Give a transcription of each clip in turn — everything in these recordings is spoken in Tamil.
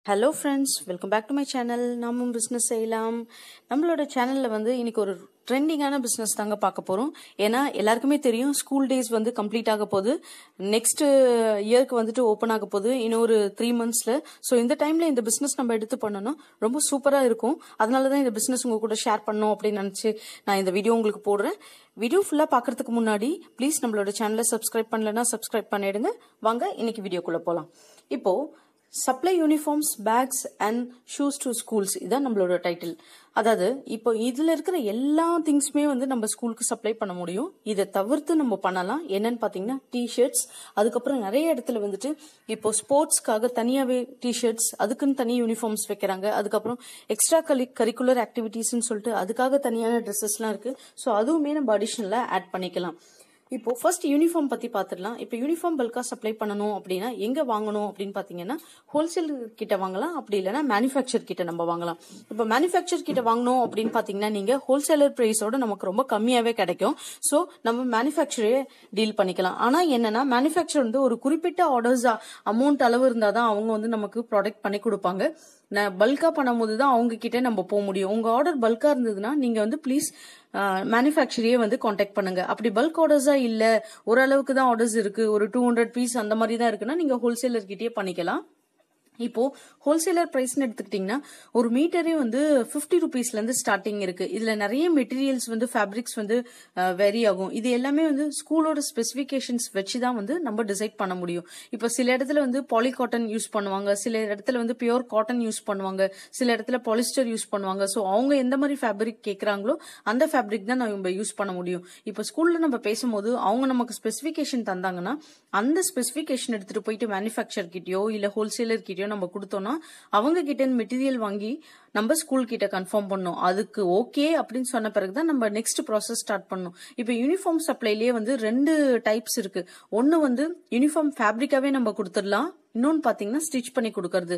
hello friends welcome back to my channel நாமும் பிஸ்னஸ் செய்யலாம் நம்மளோட சேனலில் வந்து இன்னைக்கு ஒரு ட்ரெண்டிங்கான பிஸ்னஸ் தாங்க பார்க்க போகிறோம் ஏன்னா எல்லாருக்குமே தெரியும் ஸ்கூல் டேஸ் வந்து கம்ப்ளீட் ஆக போகுது நெக்ஸ்ட் இயர்க்கு வந்துட்டு ஓப்பன் ஆக போகுது இன்னொரு த்ரீ மந்த்ஸில் ஸோ இந்த டைமில் இந்த பிஸ்னஸ் நம்ம எடுத்து பண்ணோம்னா ரொம்ப சூப்பராக இருக்கும் அதனால தான் இந்த பிஸ்னஸ் உங்க கூட ஷேர் பண்ணணும் அப்படின்னு நினச்சி நான் இந்த வீடியோ உங்களுக்கு போடுறேன் வீடியோ ஃபுல்லாக பார்க்கறதுக்கு முன்னாடி ப்ளீஸ் நம்மளோட சேனலை சப்ஸ்கிரைப் பண்ணலன்னா சப்ஸ்கிரைப் பண்ணிடுங்க வாங்க இன்னைக்கு வீடியோக்குள்ளே போகலாம் இப்போது supply uniforms bags and shoes to schools இதான் நம்மளோட டைட்டில் அதாவது இப்போ இதில் இருக்கிற எல்லா திங்ஸுமே வந்து நம்ம ஸ்கூலுக்கு சப்ளை பண்ண முடியும் இதை தவிர்த்து நம்ம பண்ணலாம் என்னன்னு பார்த்தீங்கன்னா டிஷர்ட்ஸ் அதுக்கப்புறம் நிறைய இடத்துல வந்துட்டு இப்போ ஸ்போர்ட்ஸ்க்காக தனியாகவே டிஷர்ட்ஸ் அதுக்குன்னு தனி யூனிஃபார்ம்ஸ் வைக்கிறாங்க அதுக்கப்புறம் எக்ஸ்ட்ரா கலி கரிக்குலர் ஆக்டிவிட்டீஸ்னு சொல்லிட்டு அதுக்காக தனியான ட்ரெஸ்ஸஸ்லாம் இருக்குது ஸோ அதுவுமே நம்ம அடிஷ்னலாக ஆட் பண்ணிக்கலாம் இப்போ ஃபர்ஸ்ட் யூனிஃபார்ம் பத்தி பார்த்துடலாம் இப்போ யூனிஃபார்ம் பல்கா சப்ளை பண்ணணும் அப்படின்னா எங்க வாங்கணும் அப்படின்னு பாத்தீங்கன்னா ஹோல்சேல் கிட்ட வாங்கலாம் அப்படி இல்லைன்னா மேனுஃபேக்சர் கிட்ட நம்ம வாங்கலாம் இப்போ மேனுஃபேக்சர் கிட்ட வாங்கணும் அப்படின்னு பாத்தீங்கன்னா நீங்க ஹோல்சேலர் பிரைஸோட நமக்கு ரொம்ப கம்மியாவே கிடைக்கும் ஸோ நம்ம மேனுஃபேக்சரே டீல் பண்ணிக்கலாம் ஆனா என்னன்னா மேனுஃபேக்சர் வந்து ஒரு குறிப்பிட்ட ஆர்டர்ஸ் அமௌண்ட் அளவு இருந்தாதான் அவங்க வந்து நமக்கு ப்ராடக்ட் பண்ணி கொடுப்பாங்க நான் பல்கா பண்ணும்போது தான் அவங்க கிட்ட நம்ம போக முடியும் உங்க ஆர்டர் பல்கா இருந்ததுன்னா நீங்க வந்து ப்ளீஸ் மேனுஃபேக்சரையே வந்து காண்டாக்ட் பண்ணுங்க அப்படி பல்க் ஆர்டர்ஸா இல்ல ஓரளவுக்கு தான் ஆர்டர்ஸ் இருக்கு ஒரு டூ ஹண்ட்ரட் பீஸ் அந்த மாதிரி தான் இருக்குன்னா நீங்க ஹோல்சேலர் கிட்டயே பண்ணிக்கலாம் இப்போ ஹோல்சேலர் பிரைஸ்னு எடுத்துக்கிட்டிங்கன்னா ஒரு மீட்டரே வந்து ஃபிஃப்டி ருபீஸ்லேருந்து ஸ்டார்டிங் இருக்கு இதில் நிறைய மெட்டீரியல்ஸ் வந்து ஃபேப்ரிக்ஸ் வந்து வெரி ஆகும் இது எல்லாமே வந்து ஸ்கூலோட ஸ்பெசிஃபிகேஷன்ஸ் வச்சு தான் வந்து நம்ம டிசைட் பண்ண முடியும் இப்போ சில இடத்துல வந்து பாலி காட்டன் யூஸ் பண்ணுவாங்க சில இடத்துல வந்து பியோர் காட்டன் யூஸ் பண்ணுவாங்க சில இடத்துல பாலிஸ்டர் யூஸ் பண்ணுவாங்க ஸோ அவங்க எந்த மாதிரி ஃபேப்ரிக் கேட்குறாங்களோ அந்த ஃபேப்ரிக் தான் நம்ம யூஸ் பண்ண முடியும் இப்போ ஸ்கூலில் நம்ம பேசும்போது அவங்க நமக்கு ஸ்பெசிஃபிகேஷன் தந்தாங்கன்னா அந்த ஸ்பெசிஃபிகேஷன் எடுத்துகிட்டு போயிட்டு மேனுஃபேக்சர் கிட்டயோ இல்லை ஹோல்சேலர் கிட்டயோ நம்ம கொடுத்தோம்னா அவங்க கிட்ட மெட்டீரியல் வாங்கி நம்ம ஸ்கூல் கிட்ட கன்ஃபார்ம் பண்ணோம் அதுக்கு ஓகே அப்படின்னு சொன்ன பிறகுதான் நம்ம நெக்ஸ்ட் ப்ராசஸ் ஸ்டார்ட் பண்ணோம் இப்போ யூனிஃபார்ம் சப்ளைலயே வந்து ரெண்டு டைப்ஸ் இருக்கு ஒன்னு வந்து யூனிஃபார்ம் ஃபேப்ரிக்காவே நம்ம கொடுத்துடலாம் இன்னொன்னு பாத்தீங்கன்னா ஸ்டிச் பண்ணி கொடுக்கறது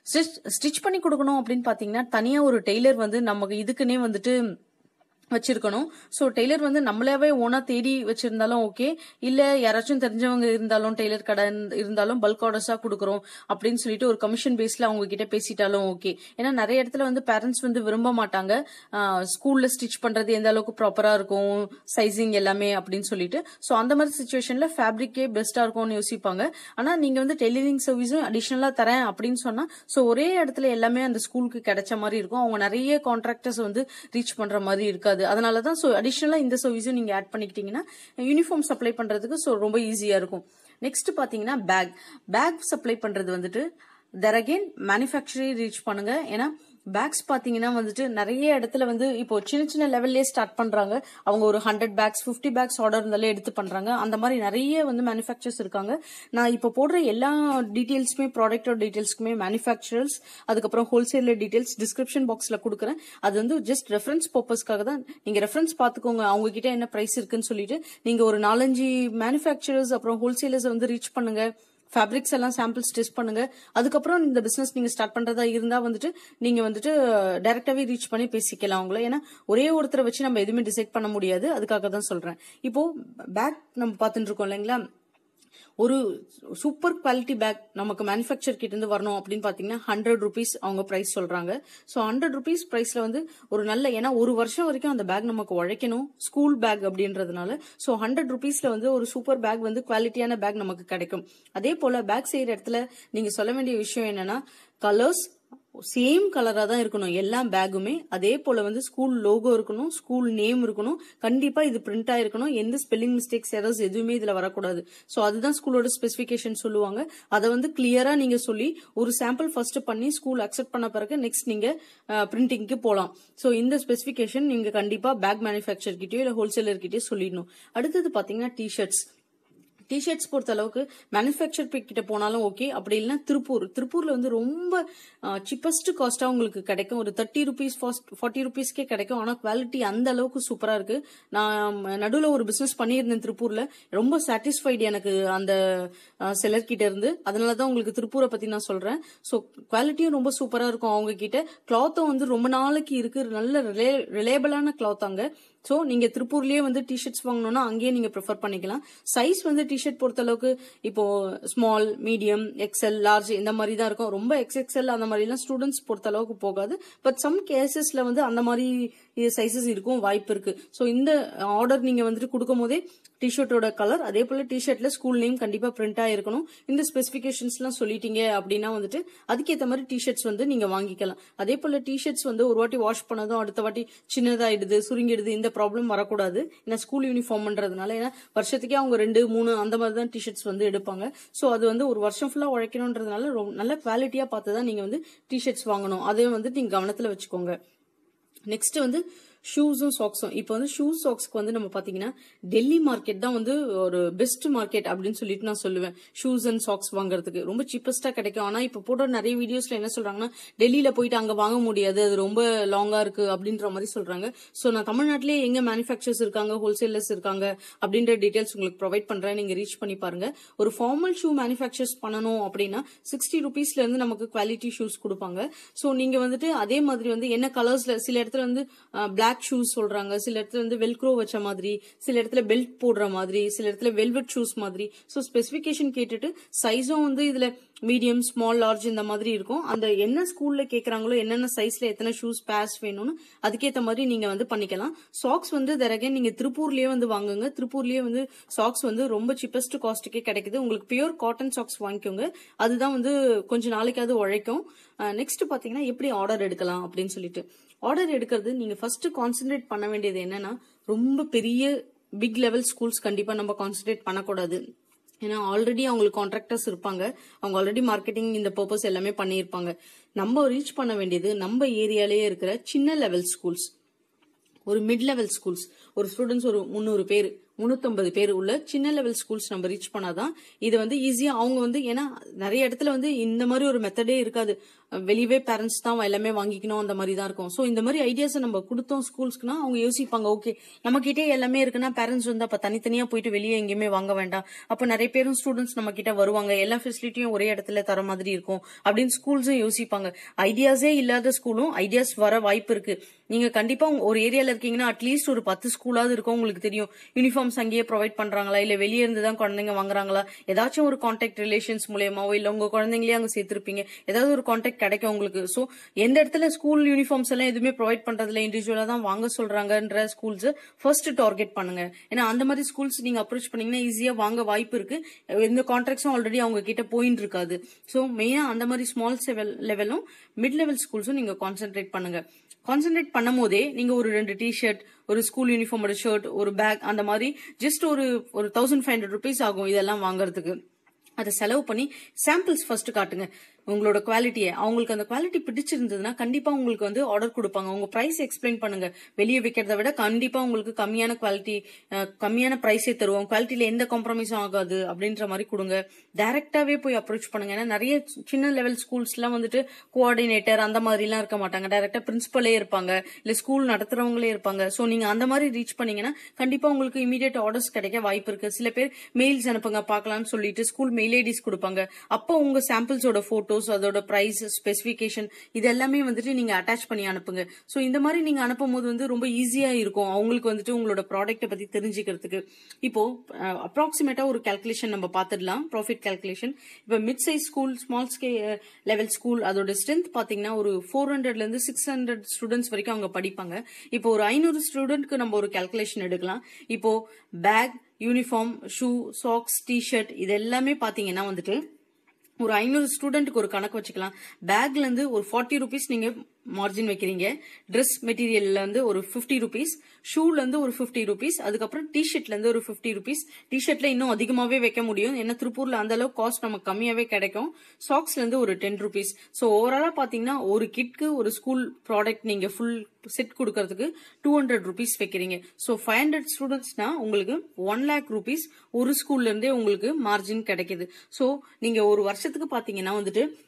ஸ்டிச் பண்ணி கொடுக்கணும் அப்படின்னு பாத்தீங்கன்னா தனியா ஒரு டெய்லர் வந்து நமக்கு இதுக்குன்னே வந்துட்டு வச்சிருக்கணும் ஸோ டெய்லர் வந்து நம்மளாவே ஓனா தேடி வச்சிருந்தாலும் ஓகே இல்ல யாராச்சும் தெரிஞ்சவங்க இருந்தாலும் டெய்லர் கடை இருந்தாலும் பல்க் ஆர்டர்ஸா கொடுக்குறோம் அப்படின்னு சொல்லிட்டு ஒரு கமிஷன் பேஸ்ல அவங்க கிட்ட பேசிட்டாலும் ஓகே ஏன்னா நிறைய இடத்துல வந்து பேரண்ட்ஸ் வந்து விரும்ப மாட்டாங்க ஸ்கூல்ல ஸ்டிச் பண்றது எந்த அளவுக்கு ப்ராப்பரா இருக்கும் சைசிங் எல்லாமே அப்படின்னு சொல்லிட்டு ஸோ அந்த மாதிரி சுச்சுவேஷன்ல ஃபேப்ரிக்கே பெஸ்டா இருக்கும்னு யோசிப்பாங்க ஆனா நீங்க வந்து டெய்லரிங் சர்வீஸும் அடிஷனலா தரேன் அப்படின்னு சொன்னா ஸோ ஒரே இடத்துல எல்லாமே அந்த ஸ்கூலுக்கு கிடைச்ச மாதிரி இருக்கும் அவங்க நிறைய கான்ட்ராக்டர்ஸ் வந்து ரீச் பண்ற மாதிரி இருக்காது அதனால தான் ஸோ அடிஷ்னலாக இந்த சர்வீஸும் நீங்கள் ஆட் பண்ணிக்கிட்டீங்கன்னா யூனிஃபார்ம் சப்ளை பண்ணுறதுக்கு ஸோ ரொம்ப ஈஸியாக இருக்கும் நெக்ஸ்ட் பார்த்தீங்கன்னா பேக் பேக் சப்ளை பண்ணுறது வந்துட்டு தெர் அகெயின் மேனுஃபேக்சரே ரீச் பண்ணுங்க ஏன்னா பேக்ஸ் பாத்தீங்கன்னா வந்துட்டு நிறைய இடத்துல வந்து இப்போ சின்ன சின்ன லெவல்லே ஸ்டார்ட் பண்றாங்க அவங்க ஒரு hundred bags fifty bags order இருந்தாலே எடுத்து பண்றாங்க அந்த மாதிரி நிறைய வந்து மேனுஃபேக்சர்ஸ் இருக்காங்க நான் இப்போ போடுற எல்லா டீடைல்ஸுமே ப்ராடக்டோட டீடைல்ஸ்க்குமே மேனுஃபேக்சரர்ஸ் அதுக்கப்புறம் ஹோல்சேலர் டீடைல்ஸ் டிஸ்கிரிப்ஷன் பாக்ஸ்ல கொடுக்குறேன் அது வந்து ஜஸ்ட் ரெஃபரன்ஸ் பர்பஸ்க்காக தான் நீங்க ரெஃபரன்ஸ் பாத்துக்கோங்க அவங்க கிட்ட என்ன பிரைஸ் இருக்குன்னு சொல்லிட்டு நீங்க ஒரு நாலஞ்சு மேனுஃபேக்சரர்ஸ் அப்புறம் ஹோல்சேலர்ஸ் வந்து ரீச் பண்ணுங்க ஃபேப்ரிக்ஸ் எல்லாம் சாம்பிள்ஸ் டெஸ்ட் பண்ணுங்க அதுக்கப்புறம் இந்த பிசினஸ் நீங்க ஸ்டார்ட் பண்றதா இருந்தா வந்துட்டு நீங்க வந்துட்டு டைரக்டாவே ரீச் பண்ணி பேசிக்கலாம் அவங்கள ஏன்னா ஒரே ஒருத்தரை வச்சு நம்ம எதுவுமே டிசைட் பண்ண முடியாது அதுக்காக தான் சொல்றேன் இப்போ பேக் நம்ம பார்த்துட்டு இருக்கோம் இல்லைங்களா ஒரு சூப்பர் குவாலிட்டி பேக் நமக்கு மேனுஃபேக்சர் கிட்ட இருந்து வரணும் அப்படின்னு பாத்தீங்கன்னா ஹண்ட்ரட் ருபீஸ் அவங்க பிரைஸ் சொல்றாங்க ஸோ ஹண்ட்ரட் ருபீஸ் பிரைஸ்ல வந்து ஒரு நல்ல ஏன்னா ஒரு வருஷம் வரைக்கும் அந்த பேக் நமக்கு உழைக்கணும் ஸ்கூல் பேக் அப்படின்றதுனால ஸோ ஹண்ட்ரட் ருபீஸ்ல வந்து ஒரு சூப்பர் பேக் வந்து குவாலிட்டியான பேக் நமக்கு கிடைக்கும் அதே போல பேக் செய்யற இடத்துல நீங்க சொல்ல வேண்டிய விஷயம் என்னன்னா கலர்ஸ் சேம் கலரா தான் இருக்கணும் எல்லா பேக்குமே அதே போல வந்து ஸ்கூல் லோகோ இருக்கணும் ஸ்கூல் நேம் இருக்கணும் கண்டிப்பா இது பிரிண்ட் ஆயிருக்கணும் எந்த ஸ்பெல்லிங் மிஸ்டேக்ஸ் எரர்ஸ் எதுவுமே இதுல வரக்கூடாது ஸோ அதுதான் ஸ்கூலோட ஸ்பெசிபிகேஷன் சொல்லுவாங்க அதை வந்து கிளியரா நீங்க சொல்லி ஒரு சாம்பிள் ஃபர்ஸ்ட் பண்ணி ஸ்கூல் அக்செப்ட் பண்ண பிறகு நெக்ஸ்ட் நீங்க பிரிண்டிங்க்கு போகலாம் ஸோ இந்த ஸ்பெசிபிகேஷன் நீங்க கண்டிப்பா பேக் மேனுஃபேக்சர் கிட்டயோ இல்ல ஹோல்சேலர் கிட்டயோ சொல்லிடணும் அடுத்தது பாத்தீங்கன்னா டிஷர்ட்ஸ் டிஷர்ட்ஸ் பொறுத்த அளவுக்கு மேனுஃபேக்சர் கிட்ட போனாலும் ஓகே அப்படி இல்லைன்னா திருப்பூர் திருப்பூர்ல வந்து ரொம்ப சிப்பஸ்ட் காஸ்டா உங்களுக்கு கிடைக்கும் ஒரு தேர்ட்டி ருபீஸ் ஃபார்ட்டி ருபீஸ்க்கே கிடைக்கும் ஆனா குவாலிட்டி அந்த அளவுக்கு சூப்பரா இருக்கு நான் நடுவில் ஒரு பிசினஸ் பண்ணியிருந்தேன் திருப்பூர்ல ரொம்ப சாட்டிஸ்ஃபைடு எனக்கு அந்த செலர் கிட்ட இருந்து அதனால தான் உங்களுக்கு திருப்பூரை பத்தி நான் சொல்றேன் ஸோ குவாலிட்டியும் ரொம்ப சூப்பரா இருக்கும் அவங்க கிட்ட கிளாத்தும் வந்து ரொம்ப நாளைக்கு இருக்கு நல்ல ரிலேபிளான கிளாத் அங்க ஸோ நீங்க திருப்பூர்லயே வந்து டிஷர்ட்ஸ் வாங்கணும்னா அங்கேயே நீங்க ப்ரிஃபர் பண்ணிக்கலாம் சைஸ் வந்து டிஷர்ட் பொறுத்த அளவுக்கு இப்போ ஸ்மால் மீடியம் எக்ஸ்எல் லார்ஜ் இந்த மாதிரி தான் இருக்கும் ரொம்ப எக்ஸ்எக்ஸ்எல் அந்த மாதிரிலாம் ஸ்டூடெண்ட்ஸ் பொறுத்த அளவுக்கு போகாது பட் சம் கேசஸ்ல வந்து அந்த மாதிரி சைசஸ் இருக்கும் வாய்ப்பு இருக்கு ஸோ இந்த ஆர்டர் நீங்க வந்துட்டு கொடுக்கும் போதே டிஷர்ட்டோட கலர் அதே போல டிஷர்ட்ல ஸ்கூல் நேம் கண்டிப்பா பிரிண்ட் ஆயிருக்கணும் இந்த ஸ்பெசிபிகேஷன்ஸ்லாம் சொல்லிட்டீங்க அப்படின்னா வந்துட்டு அதுக்கேற்ற மாதிரி டிஷர்ட்ஸ் வந்து நீங்க வாங்கிக்கலாம் அதே போல டிஷர்ட்ஸ் வந்து ஒரு வாட்டி வாஷ் பண்ணதும் அடுத்த வாட்டி சின்னதாயிடுது சுருங்கிடுது இந்த ப்ராப்ளம் வரக்கூடாது ஏன்னா ஸ்கூல் யூனிஃபார்ம்ன்றதுனால ஏன்னா வருஷத்துக்கே அவங்க ரெண்டு மூணு அந்த மாதிரி தான் டிஷர்ட்ஸ் வந்து எடுப்பாங்க ஸோ அது வந்து ஒரு வருஷம் ஃபுல்லா உழைக்கணுன்றதுனால ரொம்ப நல்ல குவாலிட்டியா பார்த்து தான் நீங்க வந்து டிஷர்ட்ஸ் வாங்கணும் அதை வந்து நீங்க கவனத்துல வச்சுக்கோங்க நெக்ஸ்ட் வந்து ஷூஸும் சாக்ஸும் இப்போ வந்து ஷூஸ் சாக்ஸ்க்கு வந்து நம்ம பாத்தீங்கன்னா டெல்லி மார்க்கெட் தான் வந்து ஒரு பெஸ்ட் மார்க்கெட் அப்படின்னு சொல்லிட்டு நான் சொல்லுவேன் ஷூஸ் அண்ட் சாக்ஸ் வாங்குறதுக்கு ரொம்ப சீப்பஸ்டா கிடைக்கும் ஆனா இப்போ போட்ட நிறைய வீடியோஸ்ல என்ன சொல்றாங்கன்னா டெல்லியில போயிட்டு அங்க வாங்க முடியாது அது ரொம்ப லாங்கா இருக்கு அப்படின்ற மாதிரி சொல்றாங்க ஸோ நான் தமிழ்நாட்டிலேயே எங்க மேனுஃபேக்சர்ஸ் இருக்காங்க ஹோல்சேலர்ஸ் இருக்காங்க அப்படின்ற டீடைல்ஸ் உங்களுக்கு ப்ரொவைட் பண்றேன் நீங்க ரீச் பண்ணி பாருங்க ஒரு ஃபார்மல் ஷூ மேனுஃபேக்சர்ஸ் பண்ணணும் அப்படின்னா சிக்ஸ்டி ருபீஸ்ல இருந்து நமக்கு குவாலிட்டி ஷூஸ் கொடுப்பாங்க ஸோ நீங்க வந்துட்டு அதே மாதிரி வந்து என்ன கலர்ஸ்ல சில இடத்துல வந்து பிளாக் ஷூஸ் சொல்றாங்க சில இடத்துல வந்து வெல்க்ரோ வச்ச மாதிரி சில இடத்துல பெல்ட் போடுற மாதிரி சில இடத்துல வெல்வெட் ஷூஸ் மாதிரி ஸோ ஸ்பெசிபிகேஷன் கேட்டுட்டு சைஸும் வந்து இதுல மீடியம் ஸ்மால் லார்ஜ் இந்த மாதிரி இருக்கும் அந்த என்ன ஸ்கூல்ல கேக்குறாங்களோ என்னென்ன சைஸ்ல எத்தனை ஷூஸ் பேர்ஸ் வேணும்னு அதுக்கேற்ற மாதிரி நீங்க வந்து பண்ணிக்கலாம் சாக்ஸ் வந்து தரகே நீங்க திருப்பூர்லயே வந்து வாங்குங்க திருப்பூர்லயே வந்து சாக்ஸ் வந்து ரொம்ப சிப்பஸ்ட் காஸ்ட்டுக்கே கிடைக்குது உங்களுக்கு பியூர் காட்டன் சாக்ஸ் வாங்கிக்கோங்க அதுதான் வந்து கொஞ்ச நாளைக்காவது உழைக்கும் நெக்ஸ்ட் பாத்தீங்கன்னா எப்படி ஆர்டர் எடுக்கலாம் அப்படின்னு சொல்லிட்டு ஆர்டர் எடுக்கிறது நீங்க ஃபர்ஸ்ட் கான்சென்ட்ரேட் பண்ண வேண்டியது என்னன்னா ரொம்ப பெரிய பிக் லெவல் ஸ்கூல்ஸ் கண்டிப்பா நம்ம கான்சென்ட்ரேட் பண்ணக்கூடாது ஏன்னா ஆல்ரெடி அவங்களுக்கு கான்ட்ராக்டர்ஸ் இருப்பாங்க அவங்க ஆல்ரெடி மார்க்கெட்டிங் இந்த பர்பஸ் எல்லாமே பண்ணியிருப்பாங்க நம்ம ரீச் பண்ண வேண்டியது நம்ம ஏரியாலேயே இருக்கிற சின்ன லெவல் ஸ்கூல்ஸ் ஒரு மிட் லெவல் ஸ்கூல்ஸ் ஒரு ஸ்டூடெண்ட்ஸ் ஒரு முந்நூறு பேர் முன்னூத்தம்பது பேர் உள்ள சின்ன லெவல் ஸ்கூல்ஸ் நம்ம ரீச் பண்ணாதான் இது வந்து ஈஸியா அவங்க வந்து ஏன்னா நிறைய இடத்துல வந்து இந்த மாதிரி ஒரு மெத்தடே இருக்காது வெளியவே பேரண்ட்ஸ் தான் எல்லாமே வாங்கிக்கணும் அந்த மாதிரி தான் இருக்கும் ஸோ இந்த மாதிரி ஐடியாஸை நம்ம கொடுத்தோம் ஸ்கூல்ஸ்க்குனா அவங்க யோசிப்பாங்க ஓகே நம்ம கிட்டே எல்லாமே இருக்குன்னா பேரண்ட்ஸ் வந்து அப்ப தனித்தனியா போயிட்டு வெளியே எங்கேயுமே வாங்க வேண்டாம் அப்ப நிறைய பேரும் ஸ்டூடெண்ட்ஸ் நம்ம கிட்ட வருவாங்க எல்லா ஃபெசிலிட்டியும் ஒரே இடத்துல தர மாதிரி இருக்கும் அப்படின்னு ஸ்கூல்ஸும் யோசிப்பாங்க ஐடியாஸே இல்லாத ஸ்கூலும் ஐடியாஸ் வர வாய்ப்பு இருக்கு நீங்க கண்டிப்பா ஒரு ஏரியால இருக்கீங்கன்னா அட்லீஸ்ட் ஒரு பத்து ஸ்கூலாவது இருக்கும் உங்களுக்கு தெரியும் யூனிஃபார்ம்ஸ் அங்கேயே ப்ரொவைட் பண்றாங்களா இல்ல வெளியே இருந்து தான் குழந்தைங்க வாங்குறாங்களா ஏதாச்சும் ஒரு கான்டாக்ட் ரிலேஷன்ஸ் மூலியமாவோ இல்ல உங்க குழந்தைங்களே அங்க சேர்த்திருப்பீங்க ஏதாவது ஒரு கான்டாக்ட் கிடைக்கும் உங்களுக்கு சோ எந்த இடத்துல ஸ்கூல் யூனிஃபார்ம்ஸ் எல்லாம் எதுவுமே ப்ரொவைட் பண்றதுல இண்டிவிஜுவலா தான் வாங்க சொல்றாங்கன்ற ஸ்கூல்ஸ் ஃபர்ஸ்ட் டார்கெட் பண்ணுங்க ஏன்னா அந்த மாதிரி ஸ்கூல்ஸ் நீங்க அப்ரோச் பண்ணீங்கன்னா ஈஸியா வாங்க வாய்ப்பு இருக்கு எந்த கான்ட்ராக்ட்ஸும் ஆல்ரெடி அவங்க கிட்ட போயின்னு இருக்காது சோ மெயினா அந்த மாதிரி ஸ்மால் லெவலும் மிட் லெவல் ஸ்கூல்ஸும் நீங்க கான்சென்ட்ரேட் பண்ணுங்க கான்சென்ட்ரேட் பண்ணும் போதே நீங்க ஒரு ரெண்டு டி ஷர்ட் ஒரு ஸ்கூல் யூனிஃபார்மோட ஷர்ட் ஒரு பேக் அந்த மாதிரி ஜஸ்ட் ஒரு ஒரு தௌசண்ட் ஃபைவ் ஹண்ட்ரட் ருபீஸ் ஆகும் இதெல்லாம் வாங்குறதுக்கு அதை செலவு பண்ணி சாம்பிள்ஸ் ஃபர்ஸ்ட் காட்டுங்க உங்களோட குவாலிட்டியை அவங்களுக்கு அந்த குவாலிட்டி பிடிச்சிருந்ததுன்னா கண்டிப்பா உங்களுக்கு வந்து ஆர்டர் கொடுப்பாங்க உங்க பிரைஸ் எக்ஸ்பிளைன் பண்ணுங்க வெளியே விற்கிறத விட கண்டிப்பா உங்களுக்கு கம்மியான குவாலிட்டி கம்மியான பிரைஸே தருவோம் குவாலிட்டியில எந்த காம்ப்ரமைஸும் ஆகாது அப்படின்ற மாதிரி கொடுங்க டைரக்டாவே போய் அப்ரோச் பண்ணுங்க ஏன்னா நிறைய சின்ன லெவல் ஸ்கூல்ஸ் எல்லாம் வந்துட்டு கோஆர்டினேட்டர் அந்த மாதிரி எல்லாம் இருக்க மாட்டாங்க டைரக்டா பிரின்சிபலே இருப்பாங்க இல்ல ஸ்கூல் நடத்துறவங்களே இருப்பாங்க சோ நீங்க அந்த மாதிரி ரீச் பண்ணீங்கன்னா கண்டிப்பா உங்களுக்கு இமீடியட் ஆர்டர்ஸ் கிடைக்க வாய்ப்பு இருக்கு சில பேர் மெயில்ஸ் அனுப்புங்க பார்க்கலாம்னு சொல்லிட்டு ஸ்கூல் மெயில் ஐடிஸ் கொடுப்பாங்க அப்போ உங்க சாம்பிள்ஸோட போட்டோ போட்டோஸ் அதோட பிரைஸ் ஸ்பெசிபிகேஷன் இது எல்லாமே வந்துட்டு நீங்க அட்டாச் பண்ணி அனுப்புங்க சோ இந்த மாதிரி நீங்க அனுப்பும் போது வந்து ரொம்ப ஈஸியா இருக்கும் அவங்களுக்கு வந்துட்டு உங்களோட ப்ராடக்ட்டை பத்தி தெரிஞ்சுக்கிறதுக்கு இப்போ அப்ராக்சிமேட்டா ஒரு கால்குலேஷன் நம்ம பாத்துடலாம் ப்ராஃபிட் கால்குலேஷன் இப்போ mid size school small scale level school அதோட ஸ்ட்ரென்த் பாத்தீங்கன்னா ஒரு ஃபோர் ஹண்ட்ரட்ல இருந்து சிக்ஸ் ஹண்ட்ரட் ஸ்டூடெண்ட்ஸ் வரைக்கும் அவங்க படிப்பாங்க இப்போ ஒரு ஐநூறு ஸ்டூடெண்ட்க்கு நம்ம ஒரு கால்குலேஷன் எடுக்கலாம் இப்போ bag uniform shoe socks T shirt இது எல்லாமே பாத்தீங்கன்னா வந்துட்டு ஒரு ஐநூறு ஸ்டூடெண்ட்டுக்கு ஒரு கணக்கு வச்சுக்கலாம் பேக்ல இருந்து ஒரு ஃபார்ட்டி ருபீஸ் நீங்க மார்ஜின் வைக்கிறீங்க ட்ரெஸ் மெட்டீரியல்ல இருந்து ஒரு ஃபிஃப்டி ருபீஸ் ஷூல இருந்து ஒரு ஃபிஃப்டி ருபீஸ் அதுக்கப்புறம் டி ஷர்ட்ல இருந்து ஒரு ஃபிஃப்டி ருபீஸ் டி ஷர்ட்ல இன்னும் அதிகமாவே வைக்க முடியும் ஏன்னா திருப்பூர்ல அந்த அளவுக்கு காஸ்ட் நமக்கு கம்மியாவே கிடைக்கும் சாக்ஸ்ல இருந்து ஒரு டென் ருபீஸ் ஸோ ஓவராலா பாத்தீங்கன்னா ஒரு கிட்க்கு ஒரு ஸ்கூல் ப்ராடக்ட் நீங்க ஃபுல் செட் கொடுக்கறதுக்கு டூ ஹண்ட்ரட் ருபீஸ் வைக்கிறீங்க ஸோ ஃபைவ் ஹண்ட்ரட் ஸ்டூடெண்ட்ஸ்னா உங்களுக்கு ஒன் லேக் ருபீஸ் ஒரு ஸ்கூல்ல இருந்தே உங்களுக்கு மார்ஜின் கிடைக்குது ஸோ நீங்க ஒரு வருஷத்துக்கு பாத்தீங்கன்னா வந்துட்டு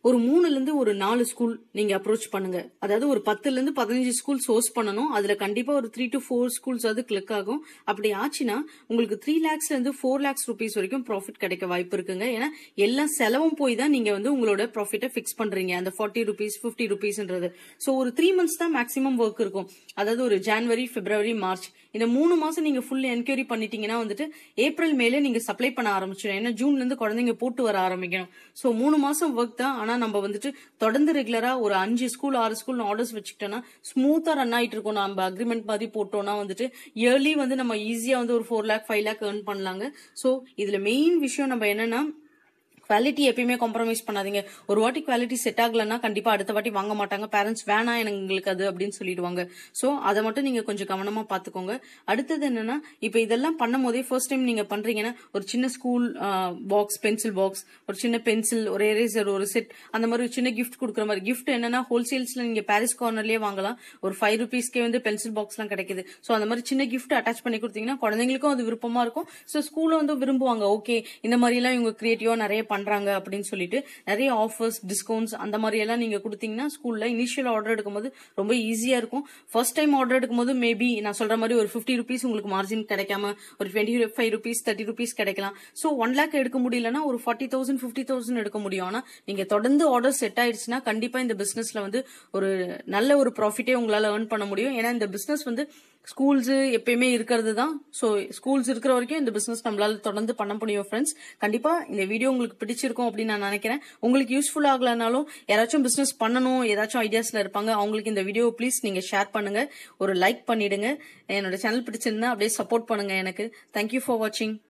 ஒரு மூணுல இருந்து ஒரு நாலு ஸ்கூல் நீங்க அப்ரோச் பண்ணுங்க அதாவது ஒரு பத்துல இருந்து பதினஞ்சு ஸ்கூல் சோர்ஸ் பண்ணணும் அதுல கண்டிப்பா ஒரு த்ரீ டு ஃபோர் ஸ்கூல்ஸ் வந்து கிளிக் ஆகும் அப்படி ஆச்சுன்னா உங்களுக்கு த்ரீ லேக்ஸ்ல இருந்து ஃபோர் லேக்ஸ் ருபீஸ் வரைக்கும் ப்ராஃபிட் கிடைக்க வாய்ப்பு இருக்குங்க ஏன்னா எல்லா செலவும் போய் தான் நீங்க வந்து உங்களோட ப்ராஃபிட்டை ஃபிக்ஸ் பண்றீங்க அந்த ஃபார்ட்டி ருபீஸ் ஃபிஃப்டி ருபீஸ்ன்றது ஸோ ஒரு த்ரீ மந்த்ஸ் தான் மேக்ஸிமம் ஒர்க் இருக்கும் அதாவது ஒரு ஜான்வரி பிப்ரவரி மார்ச் இந்த மூணு மாசம் நீங்க ஃபுல் என்கொயரி பண்ணிட்டீங்கன்னா வந்துட்டு ஏப்ரல் மேலே நீங்க சப்ளை பண்ண ஆரம்பிச்சிடும் ஏன்னா ஜூன்ல இருந்து குழந்தைங்க போட்டு வர ஆரம்பிக்கணும் ஸோ மூணு மாசம் ஒர்க் தான் ஆனா நம்ம வந்துட்டு தொடர்ந்து ரெகுலரா ஒரு அஞ்சு ஸ்கூல் ஆறு ஸ்கூல் ஆர்டர்ஸ் வச்சுக்கிட்டோம்னா ஸ்மூத்தா ரன் ஆயிட்டு இருக்கும் நம்ம அக்ரிமெண்ட் மாதிரி போட்டோம்னா வந்துட்டு இயர்லி வந்து நம்ம ஈஸியா வந்து ஒரு four lakh five lakh earn பண்ணலாங்க ஸோ இதுல மெயின் விஷயம் நம்ம என்னன்னா குவாலிட்டி எப்பயுமே காம்ப்ரமைஸ் பண்ணாதீங்க ஒரு வாட்டி குவாலிட்டி செட் ஆகலன்னா கண்டிப்பா அடுத்த வாட்டி வாங்க மாட்டாங்க பேரண்ட்ஸ் வேணாம் எனக்கு எங்களுக்கு அது அப்படின்னு சொல்லிடுவாங்க சோ அதை மட்டும் நீங்க கொஞ்சம் கவனமா பாத்துக்கோங்க அடுத்தது என்னன்னா இப்ப இதெல்லாம் பண்ணும் போதே ஃபர்ஸ்ட் டைம் நீங்க பண்றீங்கன்னா ஒரு சின்ன ஸ்கூல் பாக்ஸ் பென்சில் பாக்ஸ் ஒரு சின்ன பென்சில் ஒரு எரேசர் ஒரு செட் அந்த மாதிரி ஒரு சின்ன கிஃப்ட் கொடுக்குற மாதிரி கிஃப்ட் என்னன்னா ஹோல்சேல்ஸ்ல நீங்க பாரிஸ் கார்னர்லயே வாங்கலாம் ஒரு ஃபைவ் ருபீஸ்க்கே வந்து பென்சில் பாக்ஸ் எல்லாம் கிடைக்குது சோ அந்த மாதிரி சின்ன கிஃப்ட் அட்டாச் பண்ணி கொடுத்தீங்கன்னா குழந்தைங்களுக்கும் அது விருப்பமா இருக்கும் சோ ஸ்கூல்ல வந்து விரும்புவாங்க ஓகே இந்த மாதிரி எல்லாம் இவங்க கிரியேட்டிவா நிறைய பண்றாங்க அப்படின்னு சொல்லிட்டு நிறைய ஆஃபர்ஸ் டிஸ்கவுண்ட்ஸ் அந்த மாதிரி எல்லாம் நீங்க கொடுத்தீங்கன்னா ஸ்கூல்ல இனிஷியல் ஆர்டர் எடுக்கும்போது ரொம்ப ஈஸியா இருக்கும் ஃபர்ஸ்ட் டைம் ஆர்டர் எடுக்கும்போது மேபி நான் சொல்ற மாதிரி ஒரு ஃபிஃப்டி ருபீஸ் உங்களுக்கு மார்ஜின் கிடைக்காம ஒரு twenty five rupees thirty rupees கிடைக்கலாம் ஸோ ஒன் லேக் எடுக்க முடியலன்னா ஒரு ஃபார்ட்டி தௌசண்ட் ஃபிஃப்டி தௌசண்ட் எடுக்க முடியும் ஆனா நீங்க தொடர்ந்து ஆர்டர் செட் ஆயிடுச்சுன்னா கண்டிப்பா இந்த பிசினஸ்ல வந்து ஒரு நல்ல ஒரு ப்ராஃபிட்டே உங்களால ஏர்ன் பண்ண முடியும் ஏன்னா இந்த பிசினஸ் வந்து ஸ்கூல்ஸ் எப்பயுமே இருக்கிறது தான் ஸோ ஸ்கூல்ஸ் இருக்கிற வரைக்கும் இந்த பிசினஸ் நம்மளால தொடர்ந்து பண்ண முடியும் ஃப்ரெண்ட்ஸ் கண்டிப்பா இந்த வீடியோ உங்களுக்கு பிடிச்சிருக்கும் அப்படின்னு நான் நினைக்கிறேன் உங்களுக்கு யூஸ்ஃபுல் ஆகலனாலும் யாராச்சும் பிசினஸ் பண்ணணும் ஏதாச்சும் ஐடியாஸ்ல இருப்பாங்க அவங்களுக்கு இந்த வீடியோ ப்ளீஸ் நீங்க ஷேர் பண்ணுங்க ஒரு லைக் பண்ணிடுங்க என்னோட சேனல் பிடிச்சிருந்தா அப்படியே சப்போர்ட் பண்ணுங்க எனக்கு தேங்க்யூ ஃபார் வாட்சிங்